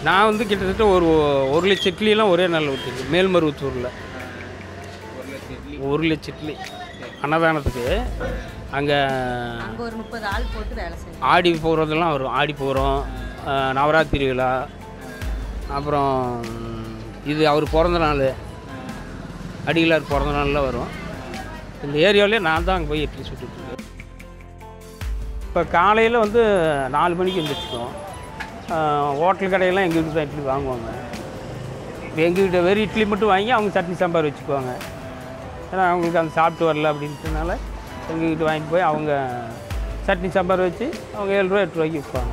நான் வந்து கிட்டத்தட்ட ஒரு ஒரு லட்சம் இட்லியெல்லாம் ஒரே நாள் ஊற்றிருக்கேன் மேல்மருவத்தூரில் ஒரு லட்சம் இட்லி ஒரு லட்சம் இட்லி அன்னதானத்துக்கு அங்கே அங்கே ஒரு முப்பது ஆள் போட்டு வேலை செய்யும் ஆடி போகிறதெல்லாம் வரும் ஆடி போகிறோம் நவராத்திரி விழா அப்புறம் இது அவர் பிறந்த நாள் அடிகளார் பிறந்த நாளில் வரும் இந்த ஏரியாவிலே நான் தான் அங்கே போய் இட்லி சுட்டுட்ருக்கேன் இப்போ காலையில் வந்து நாலு மணிக்கு எழுந்திரிச்சிக்குவோம் ஹோட்டல் கடையெல்லாம் எங்கள் வீட்டுக்கு தான் இட்லி வாங்குவாங்க எங்ககிட்ட வெறும் இட்லி மட்டும் வாங்கி அவங்க சட்னி சாம்பார் வச்சுக்குவாங்க ஏன்னா அவங்களுக்கு அந்த சாப்பிட்டு வரல அப்படின்றதுனால எங்ககிட்ட வாங்கிட்டு போய் அவங்க சட்னி சாம்பார் வச்சு அவங்க ஏழு ரூபா எட்டு ரூபாய்க்கு விற்பாங்க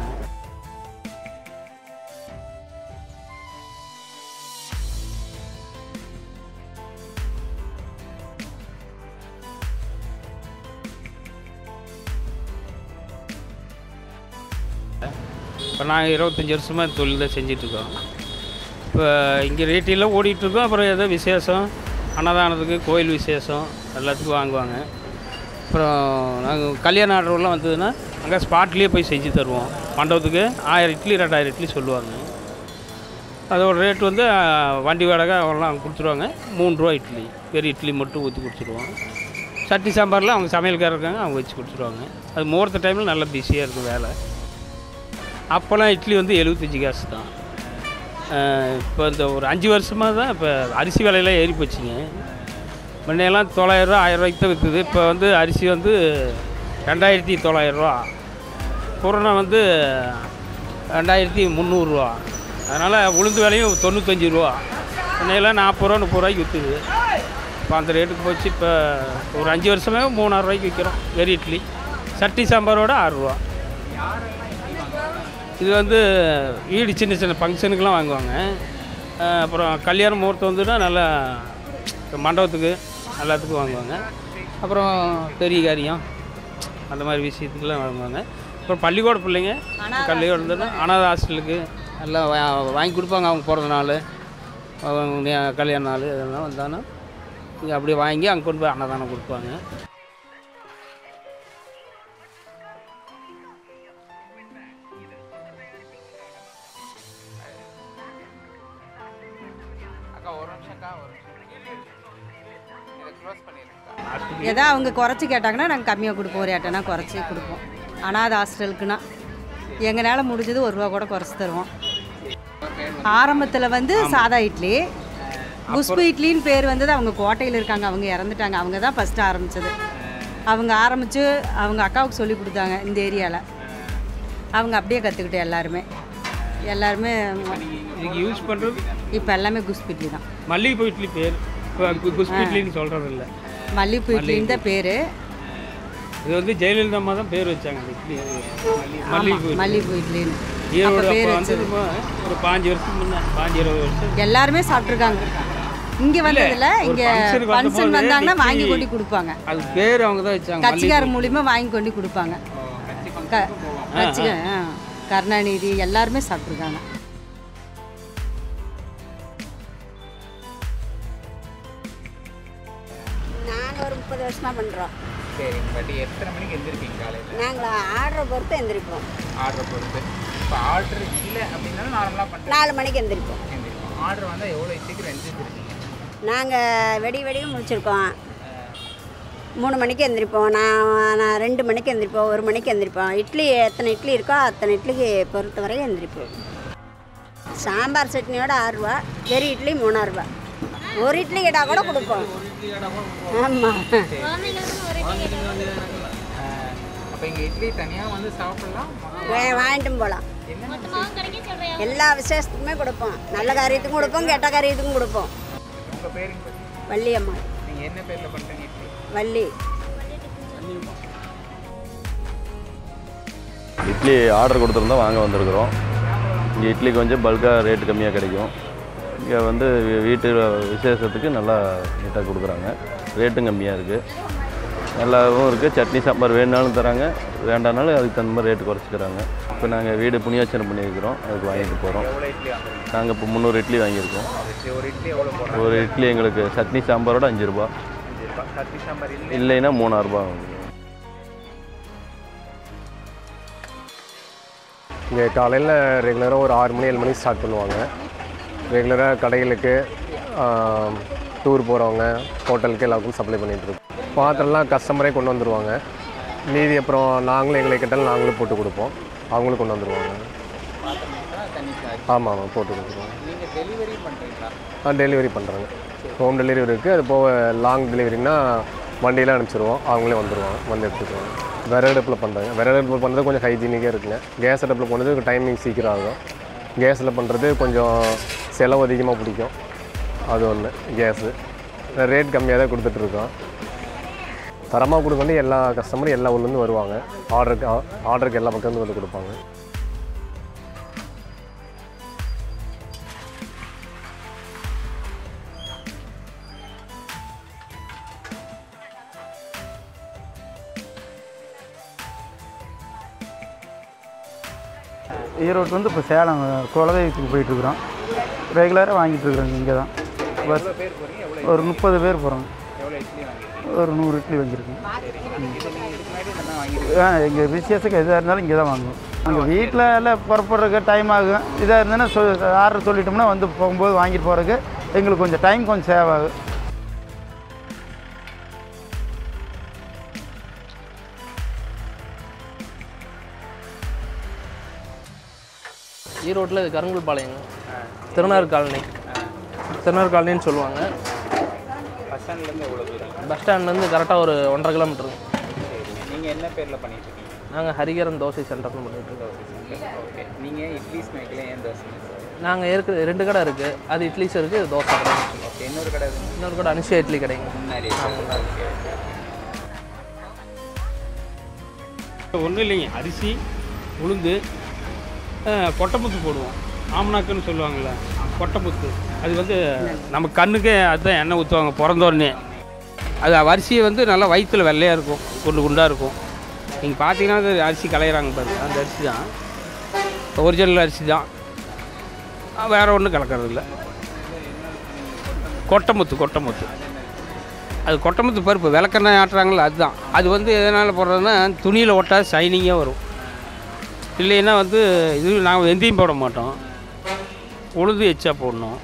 இப்போ நாங்கள் இருபத்தஞ்சி வருஷமாக இந்த தொழில் தான் செஞ்சிட்ருக்கோம் இப்போ இங்கே ரேட்டிலாம் ஓடிட்டுருக்கோம் அப்புறம் ஏதோ விசேஷம் அன்னதானத்துக்கு கோயில் விசேஷம் எல்லாத்துக்கும் வாங்குவாங்க அப்புறம் நாங்கள் கல்யாண ஆர்டர்லாம் வந்ததுன்னா அங்கே ஸ்பாட்லேயே போய் செஞ்சு தருவோம் மண்டபத்துக்கு ஆயிரம் இட்லி ரெண்டாயிரம் இட்லி சொல்லுவாங்க அதோட ரேட் வந்து அஹ், வண்டி வாடகை அவங்களாம் கொடுத்துருவாங்க மூணு ரூபா இட்லி வெறும் இட்லி மட்டும் ஊற்றி கொடுத்துருவோம் சட்னி சாம்பார்லாம் அவங்க சமையல்காரர் இருக்காங்க அவங்க வச்சு கொடுத்துருவாங்க அது முகூர்த்த டைமில் நல்லா பிஸியாக இருக்கும் வேலை அப்போல்லாம் இட்லி வந்து எழுபத்தஞ்சி காசு தான் இப்போ இந்த ஒரு அஞ்சு வருஷமாக தான் இப்போ அரிசி விலையெல்லாம் ஏறி போச்சுங்க முன்னையெல்லாம் தொள்ளாயிரரூவா ஆயிரரூவாய்க்கு தான் விற்றுது இப்போ வந்து அரிசி வந்து ரெண்டாயிரத்தி தொள்ளாயிரரூவா புறணை வந்து ரெண்டாயிரத்தி முந்நூறுரூவா அதனால் உளுந்து விலையும் தொண்ணூத்தஞ்சு ரூபா முன்னையெல்லாம் நாற்பது ரூபா முப்பது ரூபாய்க்கு விற்றுது இப்போ அந்த ரேட்டுக்கு போச்சு இப்போ ஒரு அஞ்சு வருஷமே மூணாயிரம் ரூபாய்க்கு விற்கிறோம் வெறி இட்லி சட்னி சாம்பாரோட ஆறுரூவா இது வந்து வீடு சின்ன சின்ன ஃபங்க்ஷனுக்கெலாம் வாங்குவாங்க அஹ் அப்புறம் கல்யாண முகூர்த்தம் வந்துன்னா நல்லா மண்டபத்துக்கு எல்லாத்துக்கும் வாங்குவாங்க அப்புறம் பெரிய காரியம் அந்த மாதிரி விஷயத்துக்குலாம் வாங்குவாங்க அப்புறம் பள்ளிக்கூட பிள்ளைங்க பள்ளிக்கூடம் இருந்ததுன்னா அனாதை ஹாஸ்டலுக்கு எல்லாம் வா- வாங்கி கொடுப்பாங்க அவங்க பிறந்த நாள் அவங்க நே- கல்யாண நாள் இதெல்லாம் வந்தாங்கன்னா இங்கே அப்படியே வாங்கி அங்கே கொண்டு போய் அன்னதானம் கொடுப்பாங்க அக்கா ஒரு நிமிஷம் அக்கா ஒரு நிமிஷம் இதை க்ளோஸ் பண்ணிடுறேன் ஏதோ அவங்க குறைச்சி கேட்டாங்கன்னா நாங்கள் கம்மியாக கொடுப்போம் ஒரு ஏட்டனா குறைச்சி கொடுப்போம் அனாதை ஹாஸ்டலுக்குன்னா எங்களால் முடிஞ்சது ஒரு ரூபா கூட குறைச்சி தருவோம் ஆரம்பத்தில் வந்து சாதா இட்லி குஷ்பு இட்லின்னு பேர் வந்தது அவங்க கோட்டையில் இருக்காங்க அவங்க இறந்துட்டாங்க அவங்க தான் ஃபஸ்ட்டு ஆரம்பித்தது அவங்க ஆரம்பித்து அவங்க அக்காவுக்கு சொல்லி கொடுத்தாங்க இந்த ஏரியாவில் அவங்க அப்படியே கற்றுக்கிட்டோம் எல்லாருமே எல்லாருமே இதுக்கு யூஸ் பண்ணுறது இப்போ எல்லாமே குஷ்பு இட்லி தான் மல்லிகைப்பூ இட்லி பேர் இப்போ குஸ்பி இட்லின்னு சொல்கிறது இல்லை மல்லிகைப்பூ இட்லின்னு தான் பேர் இது வந்து ஜெயலலிதா அம்மா தான் பேர் வச்சாங்க அந்த இட்லி மல்லிகைப்பூ மல்லிகைப்பூ இட்லின்னு ஈரோடு அப்போ பேர் அப்போ வச்சது வந்து ஒரு பாஞ்சு வருஷத்துக்கு முன்னே பாஞ்சு இருபது வருஷம் எல்லாருமே சாப்பிட்ருக்காங்க இங்கே வந்ததில்ல ஒரு இங்கே ஃபங்க்ஷனுக்கு ஃபங்க்ஷன் வந்தபோது வந்தாங்கன்னா இட்லி- வாங்கி கொண்டு கொடுப்பாங்க அது பேர் அவங்க தான் வச்சாங்க கட்சிக்காரர் மூலியமாக வாங்கி கொண்டு கொடுப்பாங்க க கட்சிக்க ஆ, கருணாநிதி எல்லாருமே சாப்பிட்ருக்காங்க நாங்கள் ஒரு முப்பது வருஷமாக பண்ணுறோம் சரிங்க பாட்டி எத்தனை மணிக்கு எந்திருப்பீங்க காலையில் நாங்கள் ஆர்டரை பொறுத்து எந்திரிப்போம் ஆர்டர் பொறுத்து இப்போ ஆர்டர் இல்லை அப்படின்னாலும் நார்மலாக பண்ணுறேன் நாலு மணிக்கு எந்திரிப்போம் எந்திரிப்போம் ஆர்டர் வந்தால் எவ்வளோ சீக்கிரம் எந்திரிச்சிருக்கீங்க நாங்கள் வெடி வெடியும் முடிச்சிருக்கோம் மூணு மணிக்கு எந்திரிப்போம் நான் நான் ரெண்டு மணிக்கு எந்திரிப்போம் ஒரு மணிக்கு எந்திரிப்போம் இட்லி எத்தனை இட்லி இருக்கோ அத்தனை இட்லிக்கு பொறுத்த வரையும் எந்திரிப்போம் சாம்பார் சட்னியோட ஆறுரூவா வெறி இட்லி மூணாறுரூவா ஒரு இட்லி கேட்டால் கூட கொடுப்போம் ஆமாம் அப்போ இங்கே இட்லி தனியாக வந்து சாப்பிடலாம் வாங்கிட்டும் போகலாம் எல்லா விசேஷத்துக்குமே கொடுப்போம் நல்ல காரியத்துக்கும் கொடுப்போம் கெட்ட காரியத்துக்கும் கொடுப்போம் உங்கள் பேருங்க பாட்டி வள்ளியம்மா நீங்கள் என்ன பேரில் பண்ணுறீங்க இட்லி வள்ளி இட்லி ஆர்டர் கொடுத்துருந்தோம் வாங்க வந்திருக்கிறோம் இங்கே இட்லி கொஞ்சம் பல்காக ரேட்டு கம்மியாக கிடைக்கும் இங்கே வந்து வீ- வீட்டு விசேஷத்துக்கு நல்லா நீட்டாக கொடுக்குறாங்க ரேட்டும் கம்மியாக இருக்குது நல்லாவும் இருக்குது சட்னி சாம்பார் வேணுனாலும் தராங்க வேண்டானாலும் அதுக்கு தகுந்த மாதிரி ரேட்டு குறைச்சிக்கிறாங்க இப்போ நாங்கள் வீடு புண்ணியாச்சனை பண்ணியிருக்கிறோம் அதுக்கு வாங்கிட்டு போகிறோம் எவ்வளோ இட்லி வாங்குறீங்க நாங்கள் இப்போ முந்நூறு இட்லி வாங்கியிருக்கோம் இட்லி ஒரு இட்லி எவ்வளோ போடுறாங்க ஒரு இட்லி எங்களுக்கு சட்னி சாம்பாரோட அஞ்சு ரூபா அஞ்சு ரூபாய் சட்னி சாம்பார் இல்லை இல்லைன்னா மூணாயிரரூபா வாங்குவோம் இங்கே காலையில் ரெகுலராக ஒரு ஆறு மணி ஏழு மணிக்கு ஸ்டார்ட் பண்ணுவாங்க ரெகுலராக கடைகளுக்கு டூர் போகிறவங்க ஹோட்டலுக்கு எல்லாருக்கும் சப்ளை பண்ணிகிட்ருக்கோம் பாத்திரம்லாம் கஸ்டமரே கொண்டு வந்துடுவாங்க மீதி அப்புறம் நாங்களும் எங்களை கேட்டாலும் நாங்களும் போட்டு கொடுப்போம் அவங்களும் கொண்டு வந்துடுவாங்க தனி சார்ஜ் ஆமாம் ஆமாம் போட்டு கொடுத்துருவோம் நீங்கள் டெலிவரி பண்ணுறீங்களா ஆ டெலிவரி பண்ணுறாங்க ஹோம் டெலிவரி இருக்குது அது போக லாங் டெலிவரினா வண்டியில் அனுப்பிச்சிருவோம் அவங்களே வந்துடுவாங்க வந்து எடுத்துக்குவாங்க விறகு அடுப்பில் பண்ணுறாங்க விறகு அடுப்பில் பண்ணுறது கொஞ்சம் ஹைஜீனிக்காக இருக்குங்க கேஸ் அடுப்பில் பண்ணுறது டைமிங் சீக்கிரம் ஆகும் கேஸில் பண்ணுறது கொஞ்சம் செலவு அதிகமாக பிடிக்கும் அது ஒன்று கேஸு ரேட் கம்மியாக தான் கொடுத்துட்ருக்கோம் தரமாக கொடுக்கணும் எல்லா கஸ்டமரும் எல்லா ஊர்லேருந்து வருவாங்க ஆர்டருக்கு ஆர்டருக்கு எல்லா பக்கத்துலேருந்து வந்து கொடுப்பாங்க ஈரோடு வந்து இப்போ சேலம் குலதெய்வத்துக்கு போயிட்டுருக்குறோம் ரெகுலராக வாங்கிட்டு இருக்கிறோங்க இங்கே தான் பஸ் பேர் போகிறீங்க எவ்வளோ ஒரு முப்பது பேர் போகிறோங்க எவ்வளோ இட்லி வாங்கி ஒரு நூறு இட்லி வாங்கியிருக்கோம் இது நீங்கள் இதுக்கு முன்னாடி இந்த மாதிரி வாங்கி ஆ எங்கள் விசேஷத்துக்கு எதாக இருந்தாலும் இங்கே தான் வாங்குவோம் அங்கே வீட்டில் எல்லாம் புறப்படுறதுக்கு டைம் ஆகும் இதாக இருந்ததுன்னா சொ ஆர்டர் சொல்லிட்டோம்னா வந்து போகும்போது வாங்கிட்டு போகிறதுக்கு எங்களுக்கு கொஞ்சம் டைம் கொஞ்சம் சேவ் ஆகும் ஈரோட்டில் இது கருங்கல் பாளையங்க திருநார் காலனி திருநார் காலனின்னு சொல்லுவாங்க பஸ் ஸ்டாண்ட்லேருந்து எவ்வளோ தூரம் பஸ் ஸ்டாண்ட்லேருந்து கரெக்டாக ஒரு ஒன்றரை கிலோமீட்டருங்க சரி நீங்கள் என்ன பேரில் பண்ணிட்டு இருக்கீங்க நாங்கள் ஹரிகரன் தோசை சென்டர்னு பண்ணிட்டு இருக்கோம் ஓகே நீங்கள் இட்லி ஸ்நாக்கில் ஏன் தோசை நாங்கள் இருக்கிற ரெண்டு கடை இருக்குது அது இட்லிஸ் இருக்குது இது தோசை கடை ஓகே இன்னொரு கடை இருக்கு. இன்னொரு கடை அனுஷா இட்லி கடைங்க முன்னாடி ஓகே ஒன்றும் இல்லைங்க அரிசி உளுந்து அஹ், கொட்டைமுத்து போடுவோம் ஆமணாக்குன்னு சொல்லுவாங்கள்ல கொட்டைமுத்து அது வந்து நம்ம கண்ணுக்கே அதுதான் எண்ணெய் ஊற்றுவாங்க பிறந்தோடனே அது அரிசியை வந்து நல்லா வயிற்றில் வெள்ளையாக இருக்கும் குண்டு குண்டாக இருக்கும் நீங்கள் பார்த்தீங்கன்னா அது அரிசி கலையிறாங்க பாருங்க அந்த அரிசி தான் ஒரிஜினல் அரிசி தான் அஹ், வேற ஒன்றும் கலக்கிறது இல்லை கொட்டைமுத்து கொட்டைமுத்து அது கொட்டமுத்து பருப்பு விளக்கெண்ணெய் ஆட்டுறாங்களா அதுதான் அது வந்து எதனால் போடுறதுன்னா துணியில் ஒட்டா ஷைனிங்காக வரும் இல்லைன்னா வந்து இது நாங்கள் வெந்தயம் போட மாட்டோம் உளுந்து எச்சா போடணும்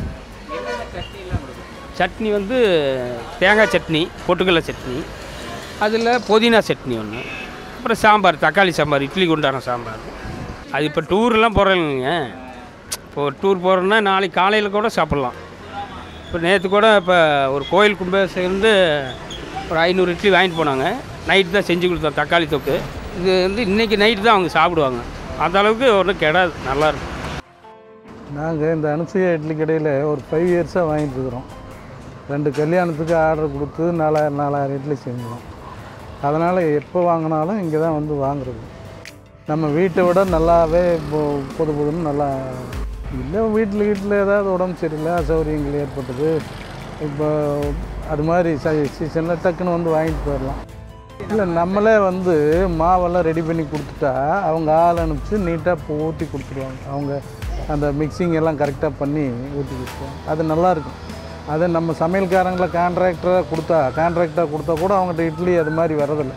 சட்னி வந்து தேங்காய் சட்னி பொட்டுக்கடலை சட்னி அதில் புதினா சட்னி ஒன்று அப்புறம் சாம்பார் தக்காளி சாம்பார் இட்லிக்கு உண்டான சாம்பார் அது இப்போ டூர்லாம் போகிறேங்க இப்போ டூர் போகிறோன்னா நாளைக்கு காலையில் கூட சாப்பிட்லாம் இப்போ நேற்று கூட இப்போ ஒரு கோயில் கும்பாபிஷேகம்ந்து ஒரு ஐநூறு இட்லி வாங்கிட்டு போனாங்க நைட்டு தான் செஞ்சு கொடுத்தோம் தக்காளி தொக்கு இது வந்து இன்றைக்கி நைட்டு தான் அவங்க சாப்பிடுவாங்க அந்த அளவுக்கு ஒன்றும் கெடாது நல்லாயிருக்கும் நாங்கள் இந்த அனுசூயா இட்லி கடையில் ஒரு ஃபைவ் இயர்ஸாக வாங்கிட்டு இருக்கிறோம் ரெண்டு கல்யாணத்துக்கு ஆர்டர் கொடுத்து நாலாயிரம் நாலாயிரம் இட்லி செஞ்சோம் அதனால் எப்போ வாங்கினாலும் இங்கே தான் வந்து வாங்குறது நம்ம வீட்டை விட நல்லாவே இப்போ புது புதுன்னு நல்லா இல்லை வீட்டில் வீட்டில் ஏதாவது உடம்பு சரியில்லை அசௌகரியங்கள் ஏற்பட்டது இப்போ அது மாதிரி சீசனில் டக்குன்னு வந்து வாங்கிட்டு போயிடலாம் இல்லை நம்மளே வந்து மாவெல்லாம் ரெடி பண்ணி கொடுத்துட்டா அவங்க ஆள் அனுப்பிச்சு நீட்டாக ஊற்றி கொடுத்துருவாங்க அவங்க அந்த மிக்சிங் எல்லாம் கரெக்டாக பண்ணி ஊற்றி கொடுத்துருவாங்க அது நல்லாயிருக்கும் அதை நம்ம சமையல்காரங்களை கான்ட்ராக்டராக கொடுத்தா கான்ட்ராக்டாக கொடுத்தா கூட அவங்ககிட்ட இட்லி அது மாதிரி வரதில்லை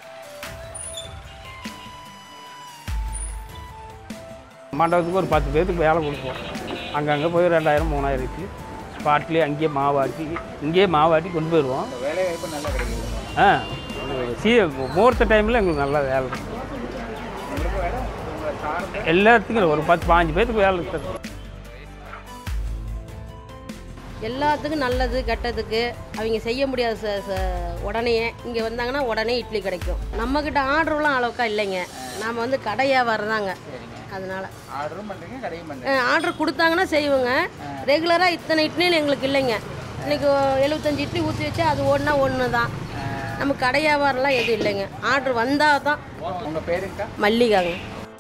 மண்டபத்துக்கு ஒரு பத்து பேருக்கு வேலை கொடுப்போம் அங்கங்கே போய் ரெண்டாயிரம் மூணாயிரம் இட்லி ஸ்பாட்லேயே அங்கேயே மாவாட்டி இங்கேயே மாவாட்டி கொண்டு போயிடுவோம் வேலை வாய்ப்பு நல்லா கிடைக்குது ஆ சீ முகூர்த்த டைமில் எங்களுக்கு நல்லா வேலை இருக்கும் உங்களுக்கு வேலை உங்களை சார்ந்த எல்லாத்துக்கும் ஒரு பத்து பாஞ்சு பேருக்கு வேலை இருக்குது எல்லாத்துக்கும் நல்லது கெட்டதுக்கு அவங்க செய்ய முடியாத ச ச உடனே இங்கே வந்தாங்கன்னா உடனே இட்லி கிடைக்கும் நம்மக்கிட்ட ஆர்டர்லாம் அளவுக்கா இல்லைங்க நாம் வந்து கடை வியாபாரம் தாங்க அதனால் ஆர்டரும் பண்ணுறீங்க கடையும் பண்ணுறீங்க ஆர்டர் கொடுத்தாங்கன்னா செய்வோங்க ரெகுலராக இத்தனை இட்லின்னு எங்களுக்கு இல்லைங்க இன்றைக்கி எழுபத்தஞ்சி இட்லி ஊற்றி வச்சா அது ஒன்றா ஒன்று தான் நம்ம கடை வியாபாரம்லாம் எதுவும் இல்லைங்க ஆர்டர் வந்தால் தான் உங்கள் பேருங்கக்கா மல்லிகாங்க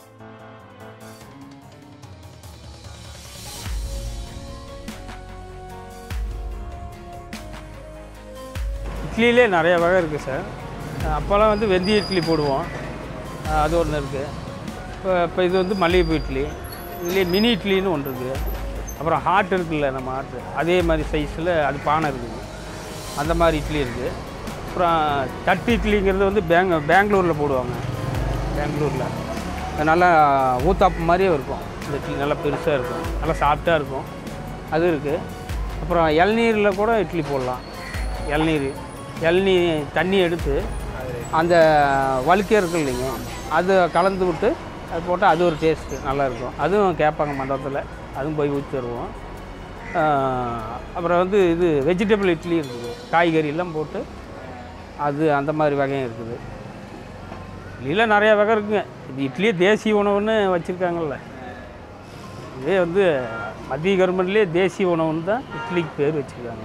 இட்லியிலே நிறைய வகை இருக்குது சார் அப்போல்லாம் வந்து வெந்தய இட்லி போடுவோம் அஹ் அது ஒன்று இருக்குது இப்போ இப்போ இது வந்து மல்லிகைப்பூ இட்லி இதுலேயே மினி இட்லின்னு ஒன்று இருக்குது அப்புறம் ஹாட் இருக்குல்ல நம்ம ஹாட்டு அதே மாதிரி சைஸில் அது பானை இருக்குது அந்த மாதிரி இட்லி இருக்குது அப்புறம் தட்டு இட்லிங்கிறது வந்து பேங் பெங்களூரில் போடுவாங்க பெங்களூரில் நல்லா ஊத்தாப்பு மாதிரியே இருக்கும் இந்த இட்லி நல்லா பெருசாக இருக்கும் நல்லா சாஃப்டாக இருக்கும் அது இருக்குது அப்புறம் இளநீரில் கூட இட்லி போடலாம் இளநீர் இளநீ தண்ணி எடுத்து அந்த வழுக்கே இருக்கு இல்லைங்க அது கலந்து விட்டு அது போட்டால் அது ஒரு டேஸ்ட்டு நல்லாயிருக்கும் அதுவும் கேட்பாங்க மண்டபத்தில் அதுவும் போய் ஊற்றி தருவோம் ஆஹ் அப்புறம் வந்து இது வெஜிடபிள் இட்லி இருக்குது காய்கறியெல்லாம் போட்டு அது அந்த மாதிரி வகையும் இருக்குது இட்லியில் நிறையா வகை இருக்குங்க இது இட்லியே தேசிய உணவுன்னு வச்சுருக்காங்கல்ல இதே வந்து மத்திய கவர்மெண்ட்லேயே தேசிய உணவுன்னு தான் இட்லிக்கு பேர் வச்சுருக்காங்க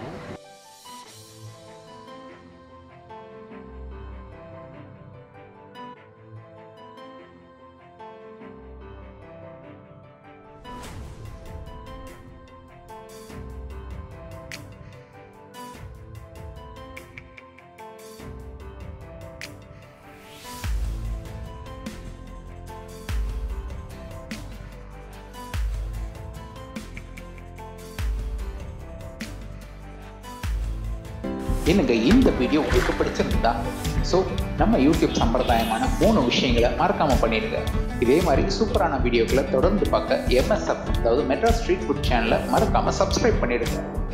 என்னங்க இந்த வீடியோ உங்களுக்கு பிடிச்சிருந்தா ஸோ நம்ம யூடியூப் சம்பிரதாயமான மூணு விஷயங்களை மறக்காம பண்ணிடுங்க இதே மாதிரி சூப்பரான வீடியோக்களை தொடர்ந்து பார்க்க எம்எஸ்எஃப் அதாவது மெட்ராஸ் ஸ்ட்ரீட் ஃபுட் சேனலை மறக்காம சப்ஸ்கிரைப் பண்ணிடுங்க